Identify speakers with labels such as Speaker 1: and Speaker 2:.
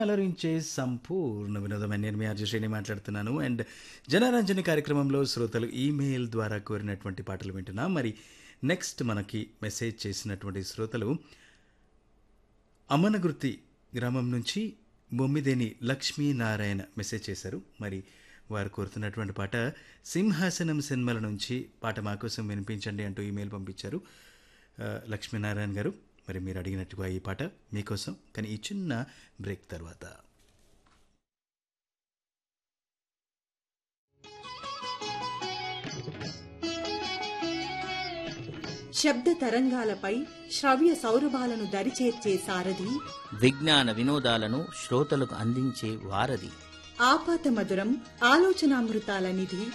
Speaker 1: అలరించే సంపూర్ణ వినోదమైన నేను మీ అర్జుశ్రేణి మాట్లాడుతున్నాను అండ్ జనరంజని కార్యక్రమంలో శ్రోతలు ఈమెయిల్ ద్వారా కోరినటువంటి పాటలు వింటున్నాం మరి నెక్స్ట్ మనకి మెసేజ్ చేసినటువంటి శ్రోతలు అమ్మనగుర్తి గ్రామం నుంచి బొమ్మిదేని లక్ష్మీనారాయణ మెసేజ్ చేశారు మరి వారు కోరుతున్నటువంటి పాట సింహాసనం సినిమాల నుంచి పాట మా కోసం వినిపించండి అంటూ ఈమెయిల్ పంపించారు ఆ, లక్ష్మీనారాయణ గారు మరి మీరు అడిగినట్టుగా ఈ పాట మీకోసం కానీ ఈ చిన్న బ్రేక్ తర్వాత
Speaker 2: శబ్ద తరంగాలపై శ్రవ్య సౌరభాలను దరిచేర్చే సారథి
Speaker 3: విజ్ఞాన వినోదాలను శ్రోతలకు అందించే వారధి
Speaker 2: ఆపాత మధురం ఆలోచనామృతాల నిధి